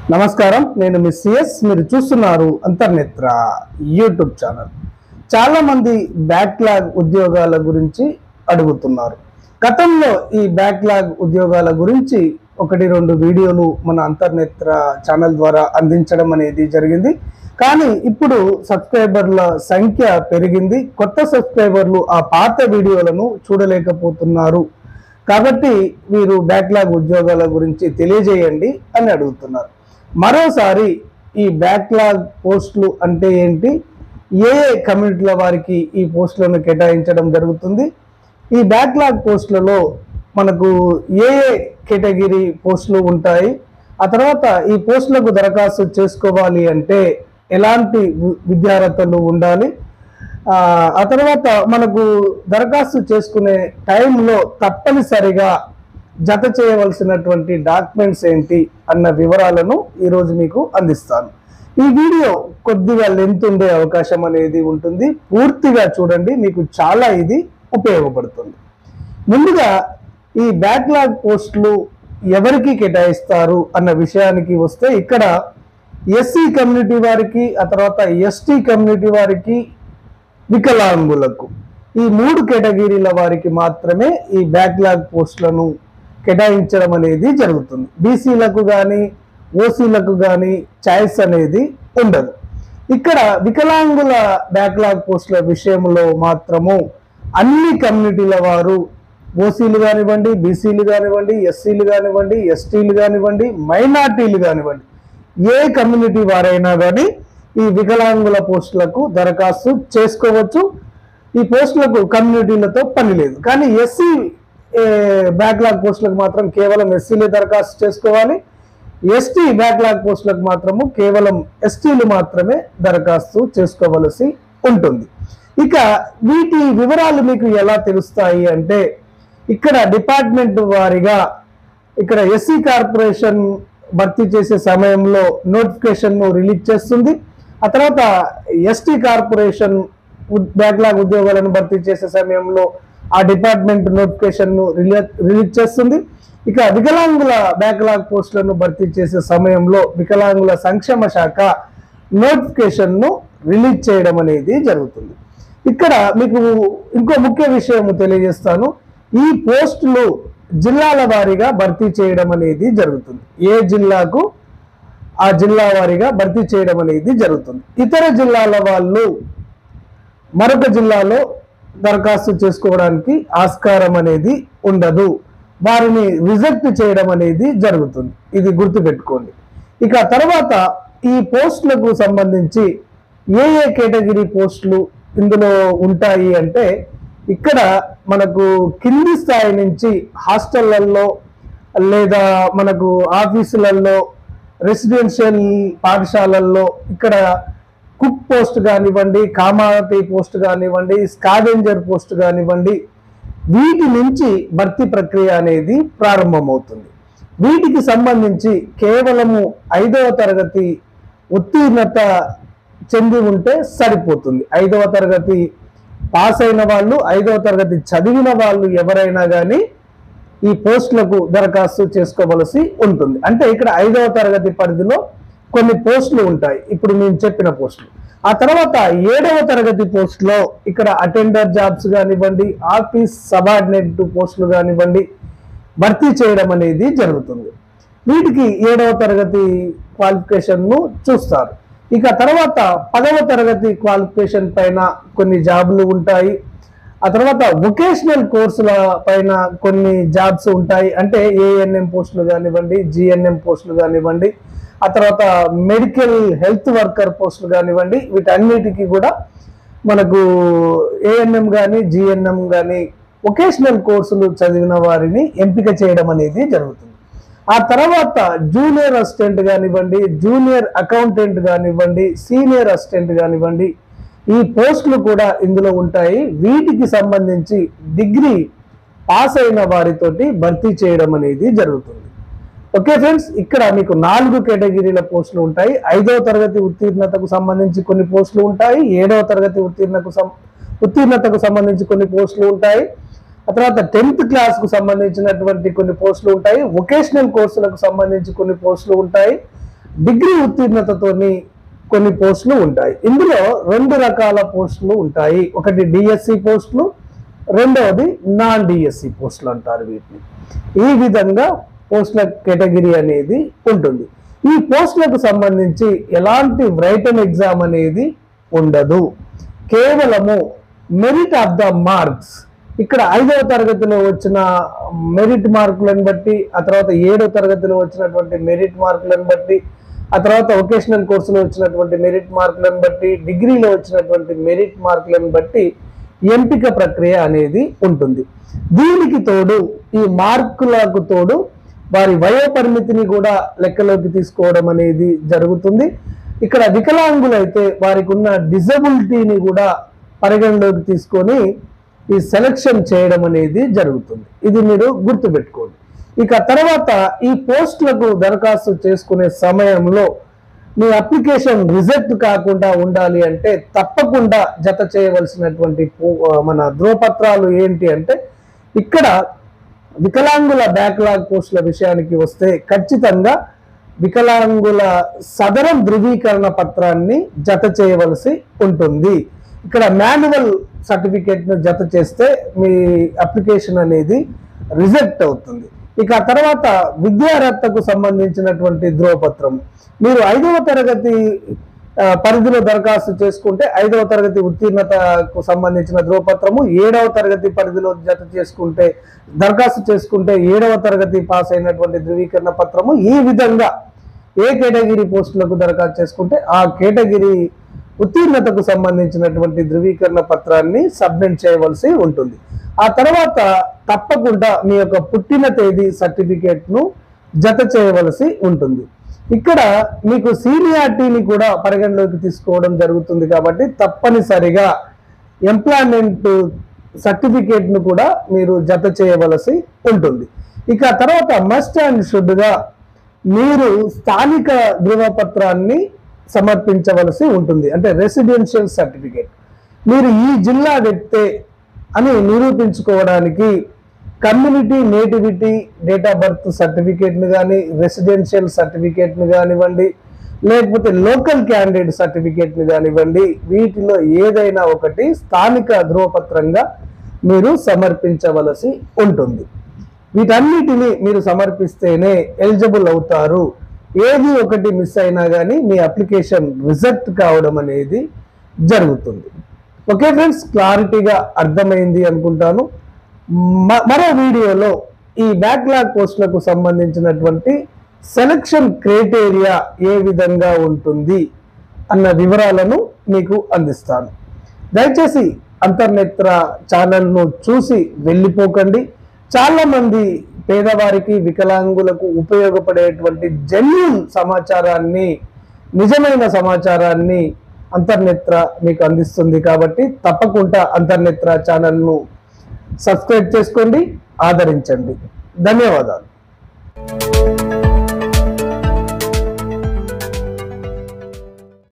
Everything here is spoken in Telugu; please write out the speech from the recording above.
నమస్కారం నేను మిస్ సిఎస్ మీరు చూస్తున్నారు అంతర్నేత్ర యూట్యూబ్ ఛానల్ చాలా మంది బ్యాక్లాగ్ ఉద్యోగాల గురించి అడుగుతున్నారు గతంలో ఈ బ్యాక్లాగ్ ఉద్యోగాల గురించి ఒకటి రెండు వీడియోలు మన అంతర్నేత్ర ఛానల్ ద్వారా అందించడం అనేది జరిగింది కానీ ఇప్పుడు సబ్స్క్రైబర్ల సంఖ్య పెరిగింది కొత్త సబ్స్క్రైబర్లు ఆ పాత వీడియోలను చూడలేకపోతున్నారు కాబట్టి మీరు బ్యాక్లాగ్ ఉద్యోగాల గురించి తెలియజేయండి అని అడుగుతున్నారు మరోసారి ఈ బ్యాక్లాగ్ పోస్టులు అంటే ఏంటి ఏ ఏ కమ్యూనిటీల వారికి ఈ పోస్టులను కేటాయించడం జరుగుతుంది ఈ బ్యాక్లాగ్ పోస్టులలో మనకు ఏ ఏ కేటగిరీ పోస్టులు ఉంటాయి ఆ తర్వాత ఈ పోస్టులకు దరఖాస్తు చేసుకోవాలి అంటే ఎలాంటి వి- విద్యార్హతలు ఉండాలి ఆ ఆ తర్వాత మనకు దరఖాస్తు చేసుకునే టైంలో తప్పనిసరిగా జత చేయవలసినటువంటి డాక్యుమెంట్స్ ఏంటి అన్న వివరాలను ఈరోజు మీకు అందిస్తాను ఈ వీడియో కొద్దిగా లెంత్ ఉండే అవకాశం అనేది ఉంటుంది పూర్తిగా చూడండి మీకు చాలా ఇది ఉపయోగపడుతుంది ముందుగా ఈ బ్యాక్లాగ్ పోస్టులు ఎవరికి కేటాయిస్తారు అన్న విషయానికి వస్తే ఇక్కడ ఎస్సీ కమ్యూనిటీ వారికి ఆ తర్వాత ఎస్టీ కమ్యూనిటీ వారికి వికలాంగులకు ఈ మూడు కేటగిరీల వారికి మాత్రమే ఈ బ్యాక్లాగ్ పోస్టులను కేటాయించడం అనేది జరుగుతుంది బీసీలకు కానీ ఓసీలకు కానీ ఛాయిస్ అనేది ఉండదు ఇక్కడ వికలాంగుల బ్యాక్లాగ్ పోస్టుల విషయంలో మాత్రము అన్ని కమ్యూనిటీల వారు ఓసీలు కానివ్వండి బీసీలు కానివ్వండి ఎస్సీలు కానివ్వండి ఎస్టీలు కానివ్వండి మైనార్టీలు కానివ్వండి ఏ కమ్యూనిటీ వారైనా కానీ ఈ వికలాంగుల పోస్టులకు దరఖాస్తు చేసుకోవచ్చు ఈ పోస్టులకు కమ్యూనిటీలతో పని లేదు కానీ ఎస్సీ బ్యాక్లాగ్ పోస్టులకు మాత్రం కేవలం ఎస్సీలే దరఖాస్తు చేసుకోవాలి ఎస్టీ బ్యాక్లాగ్ పోస్టులకు మాత్రము కేవలం ఎస్టీలు మాత్రమే దరఖాస్తు చేసుకోవలసి ఉంటుంది ఇక వీటి వివరాలు మీకు ఎలా తెలుస్తాయి అంటే ఇక్కడ డిపార్ట్మెంట్ వారిగా ఇక్కడ ఎస్సీ కార్పొరేషన్ భర్తీ చేసే సమయంలో నోటిఫికేషన్ ను రిలీజ్ చేస్తుంది ఆ తర్వాత ఎస్టీ కార్పొరేషన్ ఉద్- బ్యాక్లాగ్ ఉద్యోగాలను భర్తీ చేసే సమయంలో ఆ డిపార్ట్మెంట్ నోటిఫికేషన్ ను రిలీ- రిలీజ్ చేస్తుంది ఇక వికలాంగుల బ్యాక్లాగ్ పోస్టులను భర్తీ చేసే సమయంలో వికలాంగుల సంక్షేమ శాఖ నోటిఫికేషన్ ను రిలీజ్ చేయడం అనేది జరుగుతుంది ఇక్కడ మీకు ఇంకో ముఖ్య విషయం తెలియజేస్తాను ఈ పోస్టులు జిల్లాల వారీగా భర్తీ చేయడం అనేది జరుగుతుంది ఏ జిల్లాకు ఆ జిల్లా వారీగా భర్తీ చేయడం అనేది జరుగుతుంది ఇతర జిల్లాల వాళ్ళు మరొక జిల్లాలో దరఖాస్తు చేసుకోవడానికి ఆస్కారం అనేది ఉండదు వారిని రిజెక్ట్ చేయడం అనేది జరుగుతుంది ఇది గుర్తుపెట్టుకోండి ఇక తర్వాత ఈ పోస్టులకు సంబంధించి ఏ ఏ కేటగిరీ పోస్టులు ఇందులో ఉంటాయి అంటే ఇక్కడ మనకు కింది స్థాయి నుంచి హాస్టళ్లలో లేదా మనకు ఆఫీసులలో రెసిడెన్షియల్ పాఠశాలల్లో ఇక్కడ కుక్ పోస్ట్ కానివ్వండి కామావతి పోస్ట్ కానివ్వండి స్కావెంజర్ పోస్ట్ కానివ్వండి వీటి నుంచి భర్తీ ప్రక్రియ అనేది ప్రారంభమవుతుంది వీటికి సంబంధించి కేవలము ఐదవ తరగతి ఉత్తీర్ణత చెంది ఉంటే సరిపోతుంది ఐదవ తరగతి పాస్ అయిన వాళ్ళు ఐదవ తరగతి చదివిన వాళ్ళు ఎవరైనా కానీ ఈ పోస్టులకు దరఖాస్తు చేసుకోవలసి ఉంటుంది అంటే ఇక్కడ ఐదవ తరగతి పరిధిలో కొన్ని పోస్టులు ఉంటాయి ఇప్పుడు నేను చెప్పిన పోస్టులు ఆ తర్వాత ఏడవ తరగతి పోస్టులో ఇక్కడ అటెండర్ జాబ్స్ కానివ్వండి ఆఫీస్ సబార్డినేట్ పోస్టులు కానివ్వండి భర్తీ చేయడం అనేది జరుగుతుంది వీటికి ఏడవ తరగతి క్వాలిఫికేషన్ ను చూస్తారు ఇక తర్వాత పదవ తరగతి క్వాలిఫికేషన్ పైన కొన్ని జాబులు ఉంటాయి ఆ తర్వాత వొకేషనల్ కోర్సుల పైన కొన్ని జాబ్స్ ఉంటాయి అంటే ఏఎన్ఎం పోస్టులు కానివ్వండి జిఎన్ఎం పోస్టులు కానివ్వండి ఆ తర్వాత మెడికల్ హెల్త్ వర్కర్ పోస్టులు కానివ్వండి వీటన్నిటికీ కూడా మనకు ఏఎన్ఎం కానీ జిఎన్ఎం కానీ వొకేషనల్ కోర్సులు చదివిన వారిని ఎంపిక చేయడం అనేది జరుగుతుంది ఆ తర్వాత జూనియర్ అసిస్టెంట్ కానివ్వండి జూనియర్ అకౌంటెంట్ కానివ్వండి సీనియర్ అసిస్టెంట్ కానివ్వండి ఈ పోస్టులు కూడా ఇందులో ఉంటాయి వీటికి సంబంధించి డిగ్రీ పాస్ అయిన వారితోటి భర్తీ చేయడం అనేది జరుగుతుంది ఓకే ఫ్రెండ్స్ ఇక్కడ మీకు నాలుగు కేటగిరీల పోస్టులు ఉంటాయి ఐదవ తరగతి ఉత్తీర్ణతకు సంబంధించి కొన్ని పోస్టులు ఉంటాయి ఏడవ తరగతి ఉత్తీర్ణకు సం- ఉత్తీర్ణతకు సంబంధించి కొన్ని పోస్టులు ఉంటాయి ఆ తర్వాత టెన్త్ క్లాస్ కు సంబంధించినటువంటి కొన్ని పోస్టులు ఉంటాయి వొకేషనల్ కోర్సులకు సంబంధించి కొన్ని పోస్టులు ఉంటాయి డిగ్రీ ఉత్తీర్ణతతోని కొన్ని పోస్టులు ఉంటాయి ఇందులో రెండు రకాల పోస్టులు ఉంటాయి ఒకటి డిఎస్సి పోస్టులు రెండవది నాన్ డిఎస్సి పోస్టులు అంటారు వీటిని ఈ విధంగా పోస్టుల కేటగిరీ అనేది ఉంటుంది ఈ పోస్టులకు సంబంధించి ఎలాంటి రైటన్ ఎగ్జామ్ అనేది ఉండదు కేవలము మెరిట్ ఆఫ్ ద మార్క్స్ ఇక్కడ ఐదవ తరగతిలో వచ్చిన మెరిట్ మార్కులను బట్టి ఆ తర్వాత ఏడవ తరగతిలో వచ్చినటువంటి మెరిట్ మార్కులను బట్టి ఆ తర్వాత వొకేషనల్ కోర్సులో వచ్చినటువంటి మెరిట్ మార్కులను బట్టి డిగ్రీలో వచ్చినటువంటి మెరిట్ మార్కులను బట్టి ఎంపిక ప్రక్రియ అనేది ఉంటుంది దీనికి తోడు ఈ మార్కులకు తోడు వారి వయో పరిమితిని కూడా లెక్కలోకి తీసుకోవడం అనేది జరుగుతుంది ఇక్కడ వికలాంగులైతే వారికి ఉన్న డిజబిలిటీని కూడా పరిగణలోకి తీసుకొని ఈ సెలక్షన్ చేయడం అనేది జరుగుతుంది ఇది మీరు గుర్తుపెట్టుకోండి ఇక తర్వాత ఈ పోస్టులకు దరఖాస్తు చేసుకునే సమయంలో మీ అప్లికేషన్ రిజెక్ట్ కాకుండా ఉండాలి అంటే తప్పకుండా జత చేయవలసినటువంటి పో- మన ధ్రువపత్రాలు ఏంటి అంటే ఇక్కడ వికలాంగుల బ్యాక్లాగ్ పోస్టుల విషయానికి వస్తే ఖచ్చితంగా వికలాంగుల సదరం ధృవీకరణ పత్రాన్ని జత చేయవలసి ఉంటుంది ఇక్కడ మాన్యువల్ సర్టిఫికేట్ ను జత చేస్తే మీ అప్లికేషన్ అనేది రిజెక్ట్ అవుతుంది ఇక ఆ తర్వాత విద్యార్హతకు సంబంధించినటువంటి ధ్రువపత్రం మీరు ఐదవ తరగతి ఆ, పరిధిలో దరఖాస్తు చేసుకుంటే ఐదవ తరగతి ఉత్తీర్ణతకు సంబంధించిన ధ్రువపత్రము ఏడవ తరగతి పరిధిలో జత చేసుకుంటే దరఖాస్తు చేసుకుంటే ఏడవ తరగతి పాస్ అయినటువంటి ధృవీకరణ పత్రము ఈ విధంగా ఏ కేటగిరీ పోస్టులకు దరఖాస్తు చేసుకుంటే ఆ కేటగిరీ ఉత్తీర్ణతకు సంబంధించినటువంటి ధృవీకరణ పత్రాన్ని సబ్మిట్ చేయవలసి ఉంటుంది ఆ తర్వాత తప్పకుండా మీ యొక్క పుట్టిన తేదీ సర్టిఫికేట్ ను జత చేయవలసి ఉంటుంది ఇక్కడ మీకు సీనియారిటీని కూడా పరిగణలోకి తీసుకోవడం జరుగుతుంది కాబట్టి తప్పనిసరిగా ఎంప్లాయ్మెంట్ సర్టిఫికేట్ ను కూడా మీరు జత చేయవలసి ఉంటుంది ఇక తర్వాత మస్ట్ అండ్ షుడ్ గా మీరు స్థానిక ధృవపత్రాన్ని సమర్పించవలసి ఉంటుంది అంటే రెసిడెన్షియల్ సర్టిఫికేట్ మీరు ఈ జిల్లా వ్యక్తే అని నిరూపించుకోవడానికి community nativity date of birth సర్టిఫికేట్ని కానీ రెసిడెన్షియల్ సర్టిఫికేట్ని కానివ్వండి లేకపోతే లోకల్ క్యాండిడేట్ సర్టిఫికేట్ని కానివ్వండి వీటిలో ఏదైనా ఒకటి స్థానిక ధృవపత్రంగా మీరు సమర్పించవలసి ఉంటుంది వీటన్నిటిని మీరు సమర్పిస్తేనే ఎలిజిబుల్ అవుతారు ఏది ఒకటి మిస్ అయినా కానీ మీ అప్లికేషన్ రిజెక్ట్ కావడం అనేది జరుగుతుంది ఓకే ఫ్రెండ్స్ క్లారిటీగా అర్థమైంది అనుకుంటాను మ- మరో వీడియోలో ఈ బ్యాక్లాగ్ పోస్టులకు సంబంధించినటువంటి సెలక్షన్ క్రైటీరియా ఏ విధంగా ఉంటుంది అన్న వివరాలను మీకు అందిస్తాను దయచేసి అంతర్నేత్ర ఛానల్ను చూసి వెళ్ళిపోకండి చాలా మంది పేదవారికి వికలాంగులకు ఉపయోగపడేటువంటి జెన్యున్ సమాచారాన్ని నిజమైన సమాచారాన్ని అంతర్నేత్ర మీకు అందిస్తుంది కాబట్టి తప్పకుండా అంతర్నేత్ర ఛానల్ను సబ్స్క్రైబ్ చేసుకోండి ఆదరించండి ధన్యవాదాలు